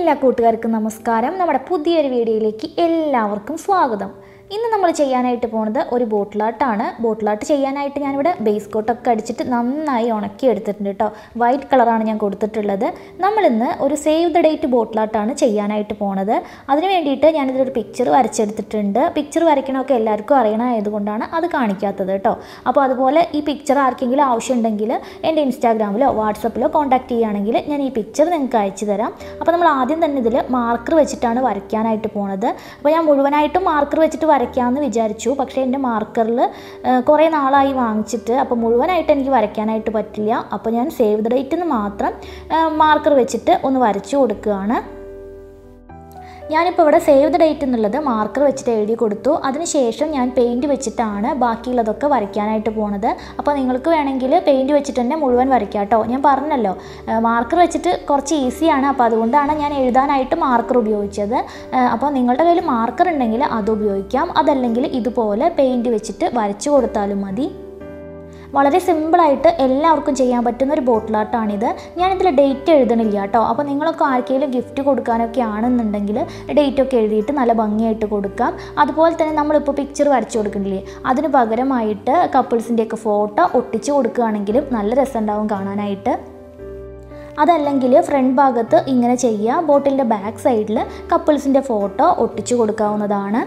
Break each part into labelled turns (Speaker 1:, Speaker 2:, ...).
Speaker 1: എല്ലാ കൂട്ടുകാർക്കും നമസ്കാരം നമ്മുടെ പുതിയൊരു വീഡിയോയിലേക്ക് എല്ലാവർക്കും സ്വാഗതം ഇന്ന് നമ്മൾ ചെയ്യാനായിട്ട് പോണത് ഒരു ബോട്ടിലാട്ടാണ് ബോട്ടിലാട്ട് ചെയ്യാനായിട്ട് ഞാനിവിടെ ബേസ് കോട്ടൊക്കെ അടിച്ചിട്ട് നന്നായി ഉണക്കി എടുത്തിട്ടുണ്ട് കേട്ടോ വൈറ്റ് കളറാണ് ഞാൻ കൊടുത്തിട്ടുള്ളത് നമ്മളിന്ന് ഒരു സേവ് ദ ഡേറ്റ് ബോട്ടിലാട്ടാണ് ചെയ്യാനായിട്ട് പോണത് അതിന് വേണ്ടിയിട്ട് ഞാനിതിലൊരു പിക്ചർ വരച്ചെടുത്തിട്ടുണ്ട് പിക്ചർ വരയ്ക്കണമൊക്കെ എല്ലാവർക്കും അറിയണമായതുകൊണ്ടാണ് അത് കാണിക്കാത്തത് കേട്ടോ അപ്പോൾ അതുപോലെ ഈ പിക്ചർ ആർക്കെങ്കിലും ആവശ്യമുണ്ടെങ്കിൽ എൻ്റെ ഇൻസ്റ്റാഗ്രാമിലോ വാട്സപ്പിലോ കോൺടാക്ട് ചെയ്യുകയാണെങ്കിൽ ഞാൻ ഈ പിക്ചർ നിങ്ങൾക്ക് അയച്ചു തരാം അപ്പോൾ നമ്മൾ ആദ്യം തന്നെ ഇതിൽ മാർക്കർ വെച്ചിട്ടാണ് വരയ്ക്കാനായിട്ട് പോണത് അപ്പോൾ ഞാൻ മുഴുവനായിട്ടും മാർക്കർ വെച്ചിട്ട് വരയ്ക്കാമെന്ന് വിചാരിച്ചു പക്ഷേ എൻ്റെ മാർക്കറിൽ കുറേ നാളായി വാങ്ങിച്ചിട്ട് അപ്പോൾ മുഴുവനായിട്ട് എനിക്ക് വരയ്ക്കാനായിട്ട് പറ്റില്ല അപ്പോൾ ഞാൻ സേവ് ദ ഡേറ്റിന് മാത്രം മാർക്കർ വെച്ചിട്ട് ഒന്ന് വരച്ചു കൊടുക്കുകയാണ് ഞാനിപ്പോൾ ഇവിടെ സേവ് ദ ഡേറ്റ് എന്നുള്ളത് മാർക്കർ വെച്ചിട്ട് എഴുതി കൊടുത്തു അതിനുശേഷം ഞാൻ പെയിൻറ്റ് വെച്ചിട്ടാണ് ബാക്കിയുള്ളതൊക്കെ വരയ്ക്കാനായിട്ട് പോണത് അപ്പോൾ നിങ്ങൾക്ക് വേണമെങ്കിൽ പെയിൻറ്റ് വെച്ചിട്ട് തന്നെ മുഴുവൻ വരയ്ക്കാം കേട്ടോ ഞാൻ പറഞ്ഞല്ലോ മാർക്കർ വെച്ചിട്ട് കുറച്ച് ഈസിയാണ് അപ്പോൾ അതുകൊണ്ടാണ് ഞാൻ എഴുതാനായിട്ട് മാർക്കർ ഉപയോഗിച്ചത് അപ്പോൾ നിങ്ങളുടെ കയ്യിൽ മാർക്കർ ഉണ്ടെങ്കിൽ അത് ഉപയോഗിക്കാം അതല്ലെങ്കിൽ ഇതുപോലെ പെയിൻറ്റ് വെച്ചിട്ട് വരച്ചു കൊടുത്താലും മതി വളരെ സിമ്പിളായിട്ട് എല്ലാവർക്കും ചെയ്യാൻ പറ്റുന്ന ഒരു ബോട്ടിലാട്ടാണിത് ഞാനിതിൽ ഡേറ്റ് എഴുതണില്ല കേട്ടോ അപ്പോൾ നിങ്ങളൊക്കെ ആർക്കെങ്കിലും ഗിഫ്റ്റ് കൊടുക്കാനൊക്കെ ആണെന്നുണ്ടെങ്കിൽ ഡേറ്റ് ഒക്കെ എഴുതിയിട്ട് നല്ല ഭംഗിയായിട്ട് കൊടുക്കാം അതുപോലെ തന്നെ നമ്മളിപ്പോൾ പിക്ചർ വരച്ചു കൊടുക്കണില്ലേ അതിന് പകരമായിട്ട് കപ്പിൾസിൻ്റെയൊക്കെ ഫോട്ടോ ഒട്ടിച്ച് കൊടുക്കുകയാണെങ്കിലും നല്ല രസമുണ്ടാവും കാണാനായിട്ട് അതല്ലെങ്കിൽ ഫ്രണ്ട് ഭാഗത്ത് ഇങ്ങനെ ചെയ്യുക ബോട്ടിലിൻ്റെ ബാക്ക് സൈഡിൽ കപ്പിൾസിൻ്റെ ഫോട്ടോ ഒട്ടിച്ചു കൊടുക്കാവുന്നതാണ്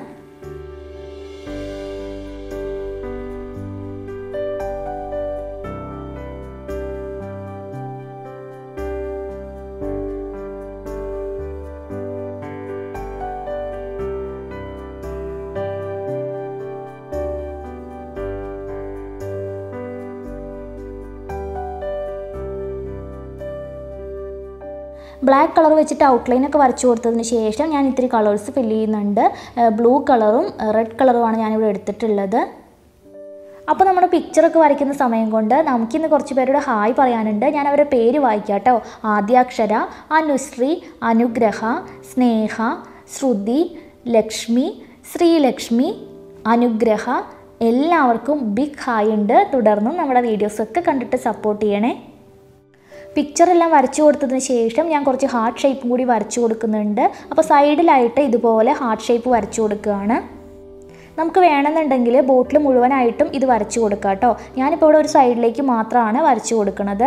Speaker 1: ബ്ലാക്ക് കളർ വെച്ചിട്ട് ഔട്ട്ലൈൻ ഒക്കെ വരച്ചു കൊടുത്തതിന് ശേഷം ഞാൻ ഇത്തിരി കളേഴ്സ് ഫില്ല് ചെയ്യുന്നുണ്ട് ബ്ലൂ കളറും റെഡ് കളറുമാണ് ഞാനിവിടെ എടുത്തിട്ടുള്ളത് അപ്പോൾ നമ്മുടെ പിക്ചറൊക്കെ വരയ്ക്കുന്ന സമയം കൊണ്ട് നമുക്കിന്ന് കുറച്ച് പേരുടെ ഹായ് പറയാനുണ്ട് ഞാൻ അവരുടെ പേര് വായിക്കാം കേട്ടോ ആദ്യാക്ഷര അനുശ്രീ അനുഗ്രഹ സ്നേഹ ശ്രുതി ലക്ഷ്മി ശ്രീലക്ഷ്മി അനുഗ്രഹ എല്ലാവർക്കും ബിഗ് ഹായ് ഉണ്ട് തുടർന്നും നമ്മുടെ വീഡിയോസൊക്കെ കണ്ടിട്ട് സപ്പോർട്ട് ചെയ്യണേ പിക്ചറെല്ലാം വരച്ചു കൊടുത്തതിന് ശേഷം ഞാൻ കുറച്ച് ഹാർട്ട് ഷേപ്പും കൂടി വരച്ചു കൊടുക്കുന്നുണ്ട് അപ്പോൾ സൈഡിലായിട്ട് ഇതുപോലെ ഹാർട്ട് ഷേപ്പ് വരച്ചു കൊടുക്കുകയാണ് നമുക്ക് വേണമെന്നുണ്ടെങ്കിൽ ബോട്ടിൽ മുഴുവനായിട്ടും ഇത് വരച്ചു കൊടുക്കാം കേട്ടോ ഞാനിപ്പോൾ ഇവിടെ ഒരു സൈഡിലേക്ക് മാത്രമാണ് വരച്ചു കൊടുക്കുന്നത്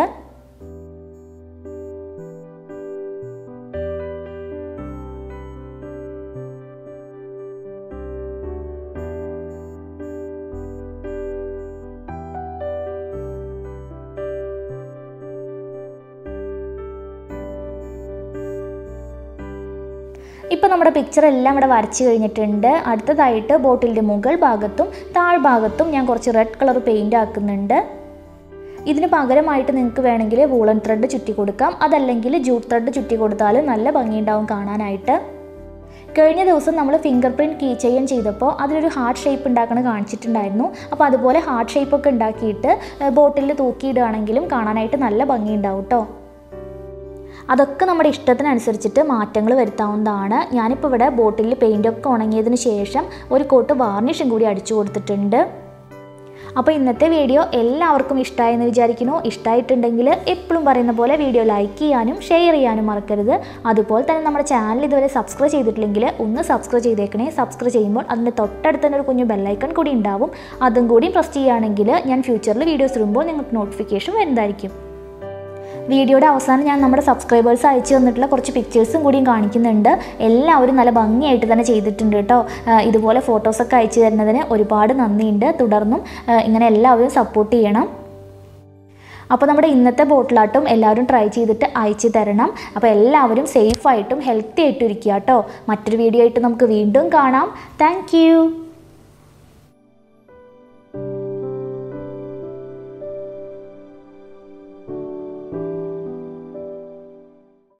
Speaker 1: ഇപ്പോൾ നമ്മുടെ പിക്ചർ എല്ലാം ഇവിടെ വരച്ച് കഴിഞ്ഞിട്ടുണ്ട് അടുത്തതായിട്ട് ബോട്ടിലിൻ്റെ മുകൾ ഭാഗത്തും താഴ്ഭാഗത്തും ഞാൻ കുറച്ച് റെഡ് കളർ പെയിൻ്റ് ആക്കുന്നുണ്ട് ഇതിന് പകരമായിട്ട് നിങ്ങൾക്ക് വേണമെങ്കിൽ വൂളൻ ത്രെഡ് ചുറ്റി കൊടുക്കാം അതല്ലെങ്കിൽ ജൂട്ട് ത്രെഡ് ചുറ്റി കൊടുത്താലും നല്ല ഭംഗിയുണ്ടാവും കാണാനായിട്ട് കഴിഞ്ഞ ദിവസം നമ്മൾ ഫിംഗർ പ്രിൻറ്റ് കീ ചെയിൻ ചെയ്തപ്പോൾ അതിലൊരു ഹാർട്ട് ഷേപ്പ് ഉണ്ടാക്കണ കാണിച്ചിട്ടുണ്ടായിരുന്നു അപ്പോൾ അതുപോലെ ഹാർട്ട് ഷേപ്പൊക്കെ ഉണ്ടാക്കിയിട്ട് ബോട്ടിൽ തൂക്കിയിടുകയാണെങ്കിലും കാണാനായിട്ട് നല്ല ഭംഗിയുണ്ടാവും കേട്ടോ അതൊക്കെ നമ്മുടെ ഇഷ്ടത്തിനനുസരിച്ചിട്ട് മാറ്റങ്ങൾ വരുത്താവുന്നതാണ് ഞാനിപ്പോൾ ഇവിടെ ബോട്ടിൽ പെയിൻ്റൊക്കെ ഉണങ്ങിയതിന് ശേഷം ഒരു കോട്ട് വാർണിഷും കൂടി അടിച്ചു കൊടുത്തിട്ടുണ്ട് അപ്പോൾ ഇന്നത്തെ വീഡിയോ എല്ലാവർക്കും ഇഷ്ടമായെന്ന് വിചാരിക്കുന്നു ഇഷ്ടമായിട്ടുണ്ടെങ്കിൽ എപ്പോഴും പറയുന്ന പോലെ വീഡിയോ ലൈക്ക് ചെയ്യാനും ഷെയർ ചെയ്യാനും മറക്കരുത് അതുപോലെ തന്നെ നമ്മുടെ ചാനൽ ഇതുവരെ സബ്സ്ക്രൈബ് ചെയ്തിട്ടില്ലെങ്കിൽ ഒന്ന് സബ്സ്ക്രൈബ് ചെയ്തേക്കണേ സബ്സ്ക്രൈബ് ചെയ്യുമ്പോൾ അതിൻ്റെ തൊട്ടടുത്ത് തന്നെ ഒരു കുഞ്ഞു ബെല്ലൈക്കൺ കൂടി ഉണ്ടാവും അതും കൂടി പ്രസ് ചെയ്യുകയാണെങ്കിൽ ഞാൻ ഫ്യൂച്ചറിൽ വീഡിയോസ് ഇടുമ്പോൾ നിങ്ങൾക്ക് നോട്ടിഫിക്കേഷൻ വരുന്നതായിരിക്കും വീഡിയോയുടെ അവസാനം ഞാൻ നമ്മുടെ സബ്സ്ക്രൈബേഴ്സ് അയച്ചു തന്നിട്ടുള്ള കുറച്ച് പിക്ചേഴ്സും കൂടിയും കാണിക്കുന്നുണ്ട് എല്ലാവരും നല്ല ഭംഗിയായിട്ട് തന്നെ ചെയ്തിട്ടുണ്ട് കേട്ടോ ഇതുപോലെ ഫോട്ടോസൊക്കെ അയച്ചു തരുന്നതിന് ഒരുപാട് നന്ദിയുണ്ട് തുടർന്നും ഇങ്ങനെ എല്ലാവരും സപ്പോർട്ട് ചെയ്യണം അപ്പോൾ നമ്മുടെ ഇന്നത്തെ ബോട്ടിലാട്ടും എല്ലാവരും ട്രൈ ചെയ്തിട്ട് അയച്ചു തരണം അപ്പോൾ എല്ലാവരും സേഫായിട്ടും ഹെൽത്തി ആയിട്ടും ഇരിക്കുക കേട്ടോ മറ്റൊരു വീഡിയോ ആയിട്ട് നമുക്ക് വീണ്ടും കാണാം താങ്ക്